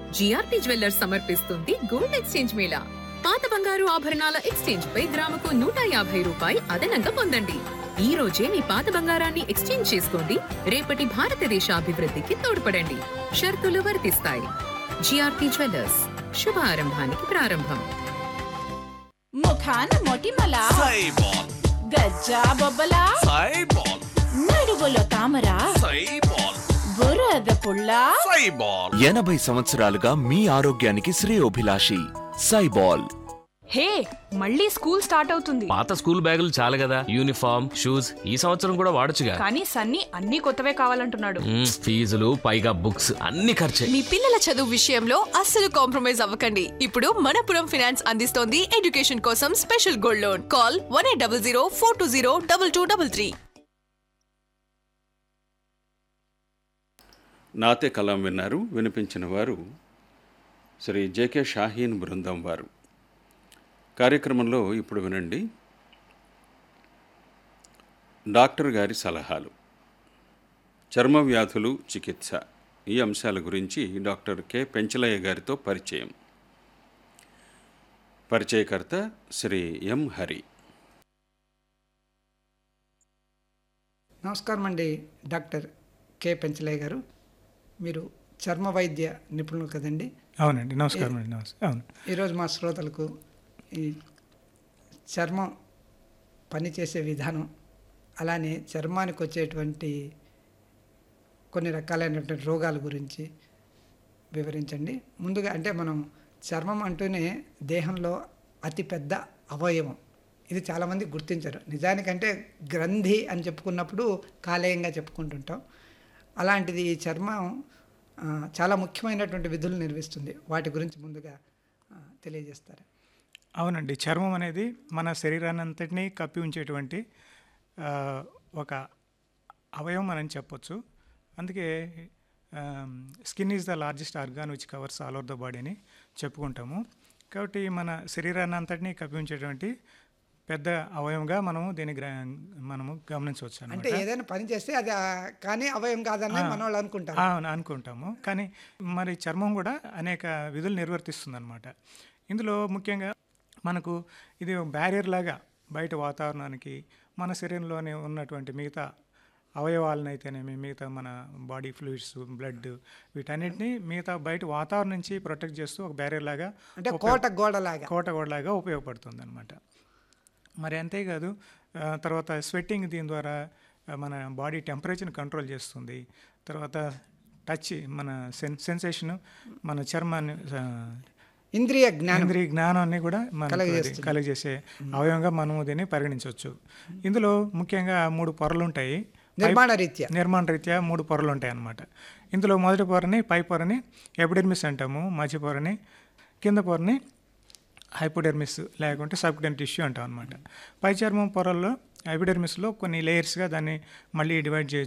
GRP jewellers సమర్పిస్తుంది gold exchange mela పాత బంగారు ఆభరణాల ఎక్స్చేంజ్ పై గ్రాముకు నూట యాభై రూపాయి అదనంగా పొందండి ఈ రోజే మీ పాత బంగారాన్ని ఎక్స్చేంజ్ చేసుకోండి రేపటి భారతదేశ అభివృద్ధికి తోడ్పడండి షరతులు వర్తిస్తాయి జిఆర్పి జ్యువెల్లర్స్ శుభ ఆరంభానికి ప్రారంభం ముఖాన మొటిమల సైబాల్ గజ్జా బొబ్బల సైబాల్ నడుగులో తామర సైబాల్ బురద పుల్ల సైబాల్ ఎనభై సంవత్సరాలుగా మీ ఆరోగ్యానికి శ్రేయోభిలాషి సైబాల్ హే మళ్ళీ స్కూల్ స్టార్ట్ అవుతుంది పాత స్కూల్ బ్యాగులు చాలు కదా యూనిఫామ్ షూస్ ఈ సంవత్సరం కూడా వాడొచ్చుగా కానీ సన్నీ అన్ని కొత్తవే కావాలంటున్నాడు మ్మ్, ఫీజులు పైగా బుక్స్ అన్ని ఖర్చే మీ పిల్లల చదువు విషయంలో అస్సలు కాంప్రమైజ్ అవ్వకండి ఇప్పుడు మనపురం ఫైనాన్స్ అందిస్తోంది ఎడ్యుకేషన్ కోసం special gold loan call one eight double zero four two zero double two double three నాతే కలం విన్నారు వినిపించిన వారు శ్రీ జేకే షాహీన్ బృందం వారు కార్యక్రమంలో ఇప్పుడు వినండి డాక్టర్ గారి సలహాలు చర్మ వ్యాధులు చికిత్స ఈ అంశాల గురించి డాక్టర్ కె పెంచలయ్య గారితో పరిచయం పరిచయకర్త శ్రీ ఎం హరి నమస్కారం అండి డాక్టర్ కె పెంచలయ్య గారు మీరు చర్మ వైద్య నిపుణులు కదండి అవునండి నమస్కారం అండి నమస్కారం అవును ఈరోజు మా శ్రోతలకు ఈ చర్మం పనిచేసే విధానం అలానే చర్మానికి వచ్చేటువంటి కొన్ని రకాలైనటువంటి రోగాల గురించి వివరించండి ముందుగా అంటే మనం చర్మం అంటూనే దేహంలో అతిపెద్ద అవయవం ఇది చాలామంది గుర్తించరు నిజానికంటే గ్రంథి అని చెప్పుకున్నప్పుడు కాలేయంగా చెప్పుకుంటుంటాం అలాంటిది ఈ చర్మం ఆ, చాలా ముఖ్యమైనటువంటి విధులు నిర్వహిస్తుంది వాటి గురించి ముందుగా ఆ, తెలియజేస్తారు అవునండి చర్మం అనేది మన శరీరాన్ని అంతటినీ కప్పి ఉంచేటువంటి ఆ, ఒక అవయవం అని చెప్పొచ్చు అందుకే skin is the largest organ which covers all over the body అని చెప్పుకుంటాము కాబట్టి మన శరీరాన్ని అంతటినీ కప్పి ఉంచేటువంటి పెద్ద అవయవంగా మనము దీన్ని గ్ర మనము గమనించవచ్చు అంటే అన్నమాట ఏదైనా పని చేస్తే అది ఆ, కానీ అవయం కాదని మన వాళ్ళు అనుకుంటారు అవును అనుకుంటాము కానీ మరి చర్మం కూడా అనేక విధులు నిర్వర్తిస్తుంది అనమాట ఇందులో ముఖ్యంగా మనకు ఇది బ్యారియర్ లాగా బయట వాతావరణానికి మన శరీరంలోనే ఉన్నటువంటి మిగతా అవయవాలను అయితేనేమి మిగతా మన బాడీ ఫ్లూయిడ్స్ బ్లడ్ వీటన్నిటిని మిగతా బయట వాతావరణం నుంచి ప్రొటెక్ట్ చేస్తూ ఒక బ్యారియర్ లాగా అంటే ఉపయోగ- కోట గోడలాగా కోట గోడలాగా ఉపయోగపడుతుంది అనమాట మరి అంతేకాదు ఆ, తర్వాత స్వెట్టింగ్ దీని ద్వారా ఆ, మన బాడీ టెంపరేచర్ని కంట్రోల్ చేస్తుంది తర్వాత టచ్ మన సెన్ సెన్సేషను మన చర్మాన్ని ఆ, ఇంద్రియ జ్ఞానం ఇంద్రియ జ్ఞానాన్ని కూడా మనకు అది కలుగజేస్తుంది. కలుగజేసే అవయవంగా మనము దీన్ని పరిగణించవచ్చు ఇందులో ముఖ్యంగా మూడు పొరలు ఉంటాయి పై- నిర్మాణ రీత్యా నిర్మాణ రీత్యా మూడు పొరలు ఉంటాయి అన్నమాట ఇందులో మొదటి పొరని పై పొరని ఎపిడెర్మిస్ అంటాము మధ్య పొరని కింద పొరని హైపోడెర్మిస్ లేకుంటే సబ్డెన్ టిష్యూ అంటాం అనమాట పై చర్మం పొరల్లో ఎపిడెర్మిస్లో కొన్ని లేయర్స్గా దాన్ని మళ్ళీ డివైడ్ చే